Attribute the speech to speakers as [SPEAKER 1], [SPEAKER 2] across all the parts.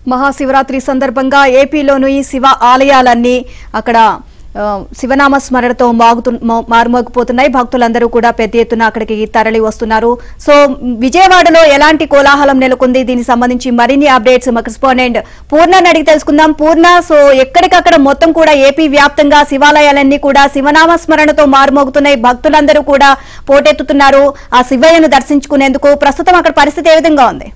[SPEAKER 1] మహాశివరాత్రి సందర్భంగా ఏపీలోని శివ ఆలయాలన్నీ అక్కడ ఆ, శివనామ స్మరణతో మాగుతు మో- మారుమోగిపోతున్నాయి భక్తులందరూ కూడా పెద్ద ఎత్తున అక్కడికి తరలి వస్తున్నారు సో విజయవాడలో ఎలాంటి కోలాహలం నెలకొంది దీనికి సంబంధించి మరిన్ని అప్డేట్స్ మా కరెస్పాండెంట్ పూర్ణని అడిగి తెలుసుకుందాం పూర్ణ సో ఎక్కడికక్కడ మొత్తం కూడా ఏపీ వ్యాప్తంగా శివాలయాలన్నీ కూడా శివనామ స్మరణతో మారుమోగుతున్నాయి భక్తులందరూ కూడా పోటెత్తుతున్నారు ఆ శివయ్యను దర్శించుకునేందుకు ప్రస్తుతం అక్కడ పరిస్థితి ఏ విధంగా ఉంది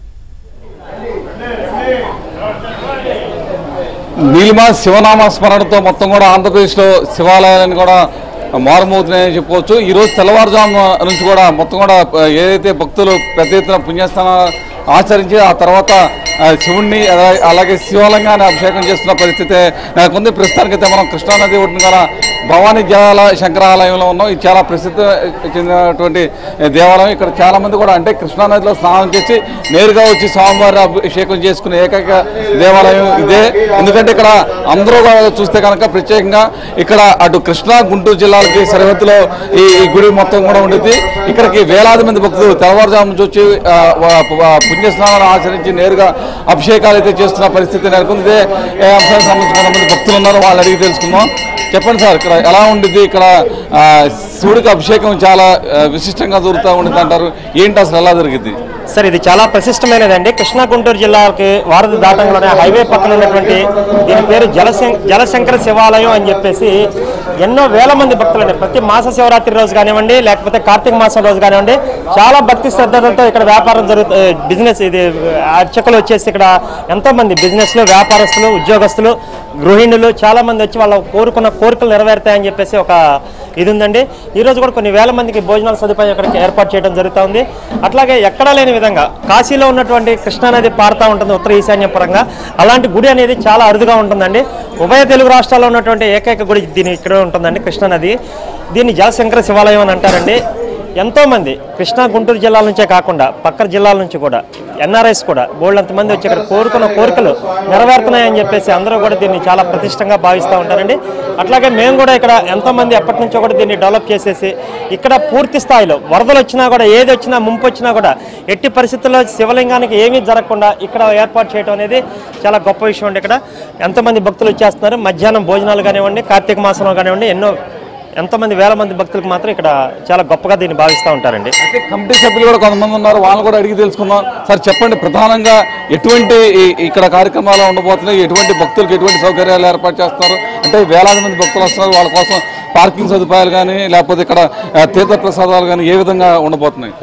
[SPEAKER 2] నీలిమ శివనామ స్మరణతో మొత్తం కూడా ఆంధ్రప్రదేశ్లో శివాలయాలను కూడా మారుమవుతున్నాయని చెప్పుకోవచ్చు ఈ రోజు తెల్లవారుజాము నుంచి కూడా మొత్తం కూడా ఆ, ఏదైతే భక్తులు పెద్ద ఎత్తున పుణ్యస్థానాలు ఆచరించి ఆ తర్వాత ఆ, శివుణ్ణి అలా- అలాగే శివలింగాన్ని అభిషేకం చేస్తున్న పరిస్థితి నెలకొంది ప్రస్తుతానికైతే మనం కృష్ణానది ఒడ్డున గల భవానీ జ్వాల శంకరాలయంలో ఉన్నాం ఇది చాలా ప్రసిద్ధి చెందినటువంటి దేవాలయం ఇక్కడ చాలా మంది కూడా అంటే కృష్ణానదిలో స్నానం చేసి నేరుగా వచ్చి స్వామివారి అభిషేకం చేసుకునే ఏకైక దేవాలయం ఇదే ఎందుకంటే ఇక్కడ అందరూ కూడా చూస్తే కనుక ప్రత్యేకంగా ఇక్కడ అటు కృష్ణా గుంటూరు జిల్లాలకి సరిహద్దులో ఈ ఈ గుడి మొత్తం కూడా ఉండేది ఇక్కడికి వేలాది మంది భక్తులు తెల్లవారుజాము నుంచి వచ్చి ఆ, వా- వా- పుణ్యస్నానాలు ఆచరించి నేరుగా అభిషేకాలు అయితే చేస్తున్న పరిస్థితి నెలకొంది ఇదే ఏ అంశానికి సంబంధించి కొంతమంది భక్తులు ఉన్నారు వాళ్ళు అడిగి తెలుసుకుందాం చెప్పండి సార్ ఇక్కడ ఎలా ఉండిద్ది ఇక్కడ ఆ, శివుడికి అభిషేకం చాలా ఆ, విశిష్టంగా జరుగుతూ ఉండిద్ది అంటారు ఏంటి అసలు ఎలా జరిగింది
[SPEAKER 3] సార్ ఇది చాలా ప్రశిష్టమైనదండి కృష్ణా గుంటూరు జిల్లాకి వారధి దాటంలోనే హైవే పక్కన ఉన్నటువంటి దీని పేరు జలశం జలశంకర శివాలయం అని చెప్పేసి ఎన్నో వేల మంది భక్తులండి ప్రతి మాస శివరాత్రి రోజు కానివ్వండి లేకపోతే కార్తీక మాసం రోజు కానివ్వండి చాలా భక్తి శ్రద్ధలతో ఇక్కడ వ్యాపారం జరుగుతు బిజినెస్ ఇది అర్చకులు వచ్చేసి ఇక్కడ ఎంతో మంది బిజినెస్లు వ్యాపారస్తులు ఉద్యోగస్తులు గృహిణులు చాలా మంది వచ్చి వాళ్ళ కోరుకున్న కోరికలు నెరవేరుతాయని చెప్పేసి ఒక ఇది ఉందండి ఈ రోజు కూడా కొన్ని వేల మందికి భోజనాల సదుపాయం ఇక్కడికి ఏర్పాటు చేయడం జరుగుతూ ఉంది అట్లాగే ఎక్కడా లేని విధంగా కాశీలో ఉన్నటువంటి కృష్ణానది పారుతూ ఉంటుంది ఉత్తర ఈశాన్య పరంగా అలాంటి గుడి అనేది చాలా అరుదుగా ఉంటుందండి ఉభయ తెలుగు రాష్ట్రాల్లో ఉన్నటువంటి ఏకైక గుడి దీని ఇక్కడ ఉంటుందండి కృష్ణానది దీన్ని జలశంకర శివాలయం అని అంటారండి ఎంతో మంది కృష్ణా గుంటూరు జిల్లాల నుంచే కాకుండా పక్కన జిల్లాల నుంచి కూడా ఎన్ఆర్ఐస్ కూడా బోళ్ళంత మంది వచ్చి ఇక్కడ కోరుకున్న కోరికలు నెరవేరుతున్నాయని చెప్పేసి అందరూ కూడా దీన్ని చాలా ప్రతిష్టంగా భావిస్తూ ఉంటారండి అట్లాగే మేము కూడా ఇక్కడ ఎంతో మంది ఎప్పటి నుంచో కూడా దీన్ని డెవలప్ చేసేసి ఇక్కడ పూర్తి స్థాయిలో వరదలు వచ్చినా కూడా ఏది వచ్చినా ముంపు వచ్చినా కూడా ఎట్టి పరిస్థితుల్లో శివలింగానికి ఏమీ జరగకుండా ఇక్కడ ఏర్పాటు చేయడం అనేది చాలా గొప్ప విషయం అండి ఇక్కడ ఎంతమంది భక్తులు వచ్చేస్తున్నారు మధ్యాహ్నం భోజనాలు కానివ్వండి కార్తీక మాసంలో కానివ్వండి ఎన్నో ఎంతోమంది వేల మంది భక్తులకు మాత్రం ఇక్కడ చాలా గొప్పగా దీన్ని భావిస్తూ ఉంటారండి
[SPEAKER 2] అయితే కమిటీ సభ్యులు కూడా కొంతమంది ఉన్నారు వాళ్ళు కూడా అడిగి తెలుసుకుందాం సార్ చెప్పండి ప్రధానంగా ఎటువంటి ఈ- ఇక్కడ కార్యక్రమాలు ఉండబోతున్నాయి ఎటువంటి భక్తులకు ఎటువంటి సౌకర్యాలు ఏర్పాటు చేస్తున్నారు అంటే వేలాది మంది భక్తులు వస్తున్నారు వాళ్ళ కోసం పార్కింగ్ సదుపాయాలు కానీ లేకపోతే ఇక్కడ ఆ, తీర్థ ప్రసాదాలు కానీ ఏ విధంగా ఉండబోతున్నాయి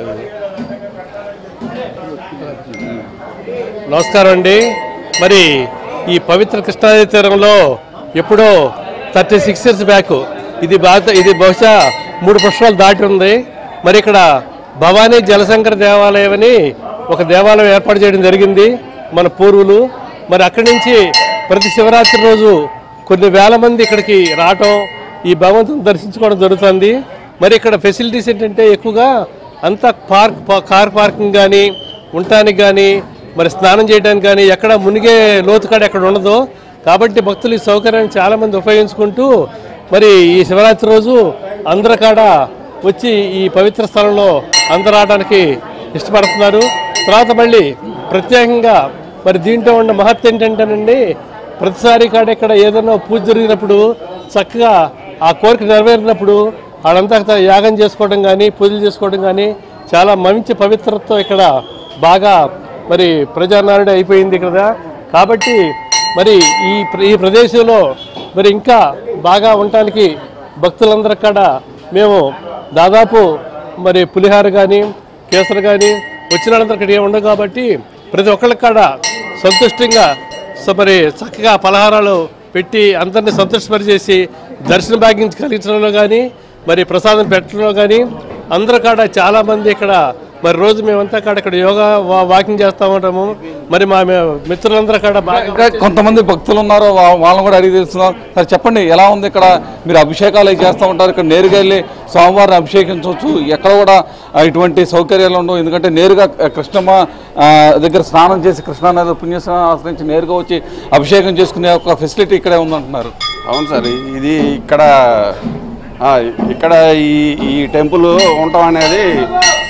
[SPEAKER 4] నమస్కారం అండి మరి ఈ పవిత్ర కృష్ణానది తీరంలో ఎప్పుడో థర్టీ సిక్స్ ఇయర్స్ బ్యాక్ ఇది బాగా ఇది బహుశా మూడు పుష్పాలు దాటి ఉంది మరి ఇక్కడ భవానీ జలశంకర దేవాలయం అని ఒక దేవాలయం ఏర్పాటు చేయడం జరిగింది మన పూర్వులు మరి అక్కడి నుంచి ప్రతి శివరాత్రి రోజు కొన్ని వేల మంది ఇక్కడికి రావటం ఈ భగవంతుని దర్శించుకోవడం జరుగుతుంది మరి ఇక్కడ ఫెసిలిటీస్ ఏంటంటే ఎక్కువగా అంతా పార్క్ పా- కార్ పార్కింగ్ కానీ ఉండటానికి కానీ మరి స్నానం చేయడానికి కానీ ఎక్కడ మునిగే లోతుకాడ ఎక్కడ ఉండదు కాబట్టి భక్తులు ఈ సౌకర్యాన్ని చాలామంది ఉపయోగించుకుంటూ మరి ఈ శివరాత్రి రోజు అందరి కాడ వచ్చి ఈ పవిత్ర స్థలంలో అందరు రావడానికి ఇష్టపడుతున్నారు తర్వాత మళ్ళీ ప్రత్యేకంగా మరి దీంట్లో ఉన్న మహత్వం ఏంటంటేనండి ప్రతిసారి కాడ ఇక్కడ ఏదైనా పూజ జరిగినప్పుడు చక్కగా ఆ కోరిక నెరవేరినప్పుడు వాళ్ళంతా యాగం చేసుకోవడం కానీ పూజలు చేసుకోవడం కానీ చాలా మంచి పవిత్రతతో ఇక్కడ బాగా మరి ప్రజానారుడు అయిపోయింది కదా కాబట్టి మరి ఈ ప్ర- ఈ ప్రదేశంలో మరి ఇంకా బాగా ఉండటానికి భక్తులందరి కాడ మేము దాదాపు మరి పులిహార కానీ కేసరి కానీ వచ్చిన వాళ్ళందరూ ఇక్కడ ఏమి ఉండవు కాబట్టి ప్రతి ఒక్కళ్ళ కాడ సంతుష్టంగా సో మరి చక్కగా పలహారాలు పెట్టి అందరినీ సంతోషపరిచేసి దర్శన భాగ్యం కలిగించడంలో కానీ మరి ప్రసాదం పెట్టడంలో కానీ అందరూ కాడ చాలామంది ఇక్కడ మరి రోజు మేమంతా కాడ ఇక్కడ యోగా వా- వాకింగ్ చేస్తూ ఉంటాము మరి మా మే- మిత్రులందరూ కాడ బాగా
[SPEAKER 2] ఇంకా కొంతమంది భక్తులు ఉన్నారు వా- వాళ్ళని కూడా అడిగి తెలుస్తున్నాం సార్ చెప్పండి ఎలా ఉంది ఇక్కడ మీరు అభిషేకాలు అవి చేస్తూ ఉంటారు ఇక్కడ నేరుగా వెళ్ళి స్వామివారిని అభిషేకించవచ్చు ఎక్కడ కూడా ఆ, ఇటువంటి సౌకర్యాలు ఉండవు ఎందుకంటే నేరుగా ఆ, కృష్ణమ్మ ఆ, దగ్గర స్నానం చేసి కృష్ణానది పుణ్యస్నానం ఆశ్రయించి నేరుగా వచ్చి అభిషేకం చేసుకునే ఒక ఫెసిలిటీ ఇక్కడే ఉందంటున్నారు
[SPEAKER 5] అవును సార్ ఇది ఇక్కడ ఆ, ఇక్కడ ఈ ఈ టెంపుల్ ఉండటం అనేది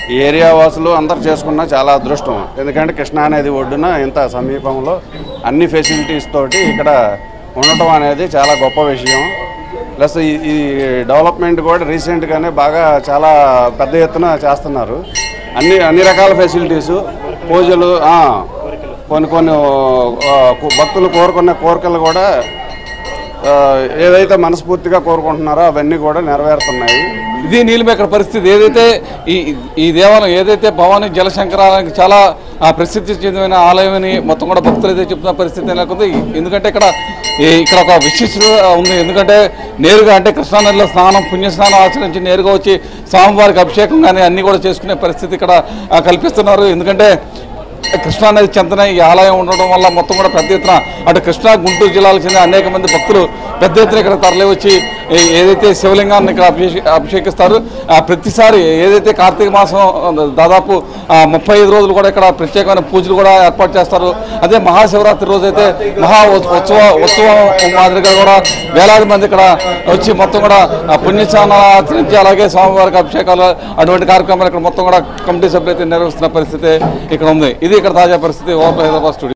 [SPEAKER 5] ఈ ఏరియా వాసులు అందరు చేసుకున్న చాలా అదృష్టం ఎందుకంటే కృష్ణా నది ఒడ్డున ఇంత సమీపంలో అన్ని ఫెసిలిటీస్ తోటి ఇక్కడ ఉండటం అనేది చాలా గొప్ప విషయం ప్లస్ ఈ ఈ డెవలప్మెంట్ కూడా రీసెంట్గానే బాగా చాలా పెద్ద ఎత్తున చేస్తున్నారు అన్ని అన్ని రకాల ఫెసిలిటీసు పూజలు ఆ, కొన్ని కొన్ని ఆ, భక్తులు కోరుకున్న కోరికలు కూడా ఆ, ఏదైతే మనస్ఫూర్తిగా కోరుకుంటున్నారో అవన్నీ కూడా నెరవేరుతున్నాయి
[SPEAKER 2] ఇది నీలిమ ఇక్కడ పరిస్థితి ఏదైతే ఈ ఈ దేవాలయం ఏదైతే భవానీ జలశంకరాలయానికి చాలా ఆ, ప్రసిద్ధి చెందిన ఆలయమని మొత్తం కూడా భక్తులు అయితే చెప్తున్న పరిస్థితి నెలకొంది ఎందుకంటే ఇక్కడ ఈ- ఇక్కడ ఒక విశిష్టత ఉంది ఎందుకంటే నేరుగా అంటే కృష్ణానదిలో స్నానం పుణ్యస్నానం ఆచరించి నేరుగా వచ్చి స్వామివారికి అభిషేకం కానీ అన్నీ కూడా చేసుకునే పరిస్థితి ఇక్కడ ఆ, కల్పిస్తున్నారు ఎందుకంటే కృష్ణానది చెంతన ఈ ఆలయం ఉండడం వల్ల మొత్తం కూడా పెద్ద ఎత్తున అటు కృష్ణా గుంటూరు జిల్లాలకు చెందిన అనేక మంది భక్తులు పెద్ద ఎత్తున ఇక్కడ తరలి వచ్చి ఏ- ఏదైతే శివలింగాన్ని ఇక్కడ అభిషే అభిషేకిస్తారు ఆ ప్రతిసారి ఏదైతే కార్తీక మాసం దాదాపు ఆ, ముప్పై ఐదు రోజులు కూడా ఇక్కడ ప్రత్యేకమైన పూజలు కూడా ఏర్పాటు చేస్తారు అదే మహాశివరాత్రి రోజు అయితే మహా ఉ- ఉత్సవ ఉత్సవం మాదిరిగా కూడా వేలాది మంది ఇక్కడ వచ్చి మొత్తం కూడా ఆ పుణ్యస్నానాలు ఆచరించి అలాగే స్వామివారికి అభిషేకాలు అటువంటి కార్యక్రమాలు ఇక్కడ మొత్తం కూడా కమిటీ సభ్యులు అయితే నిర్వహిస్తున్న పరిస్థితి ఇక్కడ ఉంది ఇది ఇక్కడ తాజా పరిస్థితి ఓపెన్ హైదరాబాద్ స్టూడియో